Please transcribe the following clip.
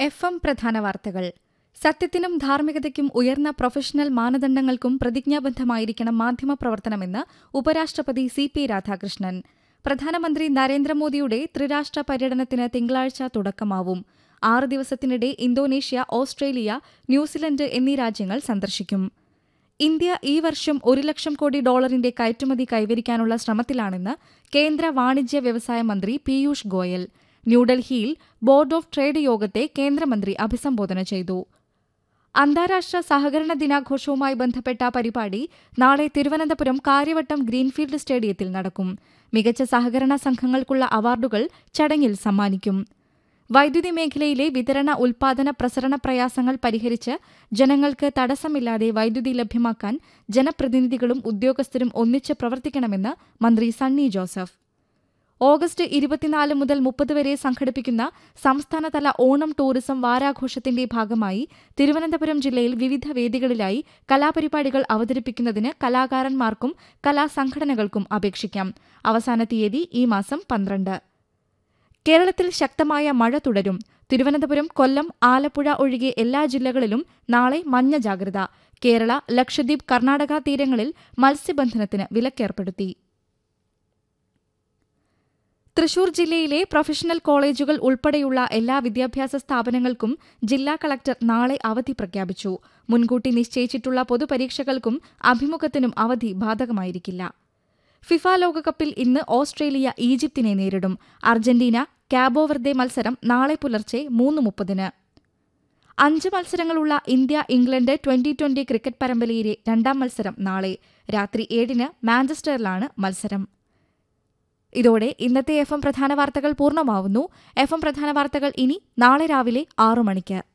F M പ്രധാന വാർത്തകൾ സത്യത്തിനും ധാർമ്മികതയ്ക്കും ഉയർന്ന പ്രൊഫഷണൽ മാനദണ്ഡങ്ങൾക്കും പ്രതിജ്ഞാബദ്ധമായിരിക്കണം മാധ്യമപ്രവർത്തനമെന്ന് ഉപരാഷ്ട്രപതി സി പി രാധാകൃഷ്ണൻ പ്രധാനമന്ത്രി നരേന്ദ്രമോദിയുടെ ത്രിരാഷ്ട്ര പര്യടനത്തിന് തിങ്കളാഴ്ച തുടക്കമാവും ആറ് ദിവസത്തിനിടെ ഇന്തോനേഷ്യ ഓസ്ട്രേലിയ ന്യൂസിലൻഡ് എന്നീ രാജ്യങ്ങൾ സന്ദർശിക്കും ഇന്ത്യ ഈ വർഷം ഒരു ലക്ഷം കോടി ഡോളറിന്റെ കയറ്റുമതി കൈവരിക്കാനുള്ള ശ്രമത്തിലാണെന്ന് കേന്ദ്ര വാണിജ്യ വ്യവസായ മന്ത്രി പീയൂഷ് ഗോയൽ ന്യൂഡൽഹിയിൽ ബോർഡ് ഓഫ് ട്രേഡ് യോഗത്തെ കേന്ദ്രമന്ത്രി അഭിസംബോധന ചെയ്തു അന്താരാഷ്ട്ര സഹകരണ ദിനാഘോഷവുമായി ബന്ധപ്പെട്ട പരിപാടി നാളെ തിരുവനന്തപുരം കാര്യവട്ടം ഗ്രീൻഫീൽഡ് സ്റ്റേഡിയത്തിൽ നടക്കും മികച്ച സഹകരണ സംഘങ്ങൾക്കുള്ള അവാർഡുകൾ ചടങ്ങിൽ സമ്മാനിക്കും വൈദ്യുതി മേഖലയിലെ വിതരണ ഉൽപാദന പ്രസരണ പ്രയാസങ്ങൾ പരിഹരിച്ച് ജനങ്ങൾക്ക് തടസ്സമില്ലാതെ വൈദ്യുതി ലഭ്യമാക്കാൻ ജനപ്രതിനിധികളും ഉദ്യോഗസ്ഥരും ഒന്നിച്ച് പ്രവർത്തിക്കണമെന്ന് മന്ത്രി സണ്ണി ജോസഫ് ഓഗസ്റ്റ് ഇരുപത്തിനാല് മുതൽ മുപ്പത് വരെ സംഘടിപ്പിക്കുന്ന സംസ്ഥാനതല ഓണം ടൂറിസം വാരാഘോഷത്തിന്റെ ഭാഗമായി തിരുവനന്തപുരം ജില്ലയിൽ വിവിധ വേദികളിലായി കലാപരിപാടികൾ അവതരിപ്പിക്കുന്നതിന് കലാകാരന്മാർക്കും കലാസംഘടനകൾക്കും അപേക്ഷിക്കാം അവസാന തീയതി ഈ മാസം പന്ത്രണ്ട് കേരളത്തിൽ ശക്തമായ മഴ തുടരും തിരുവനന്തപുരം കൊല്ലം ആലപ്പുഴ ഒഴികെ എല്ലാ ജില്ലകളിലും നാളെ മഞ്ഞ ജാഗ്രത കേരള ലക്ഷദ്വീപ് കർണാടക തീരങ്ങളിൽ മത്സ്യബന്ധനത്തിന് വിലക്കേർപ്പെടുത്തി തൃശൂർ ജില്ലയിലെ പ്രൊഫഷണൽ കോളേജുകൾ ഉൾപ്പെടെയുള്ള എല്ലാ വിദ്യാഭ്യാസ സ്ഥാപനങ്ങൾക്കും ജില്ലാ കളക്ടർ നാളെ അവധി പ്രഖ്യാപിച്ചു മുൻകൂട്ടി നിശ്ചയിച്ചിട്ടുള്ള പൊതുപരീക്ഷകൾക്കും അഭിമുഖത്തിനും അവധി ബാധകമായിരിക്കില്ല ഫിഫ ലോകകപ്പിൽ ഇന്ന് ഓസ്ട്രേലിയ ഈജിപ്തിനെ നേരിടും അർജന്റീന കാബോവർദെ മത്സരം നാളെ പുലർച്ചെ മൂന്ന് മുപ്പതിന് അഞ്ച് മത്സരങ്ങളുള്ള India England twenty twenty cricket പരമ്പരയിലെ രണ്ടാം മത്സരം നാളെ രാത്രി ഏഴിന് മാഞ്ചസ്റ്ററിലാണ് മത്സരം ഇതോടെ ഇന്നത്തെ എഫ് എം പ്രധാന വാർത്തകൾ പൂർണ്ണമാവുന്നു എഫ് എം പ്രധാന വാർത്തകൾ ഇനി നാളെ രാവിലെ ആറു മണിക്ക്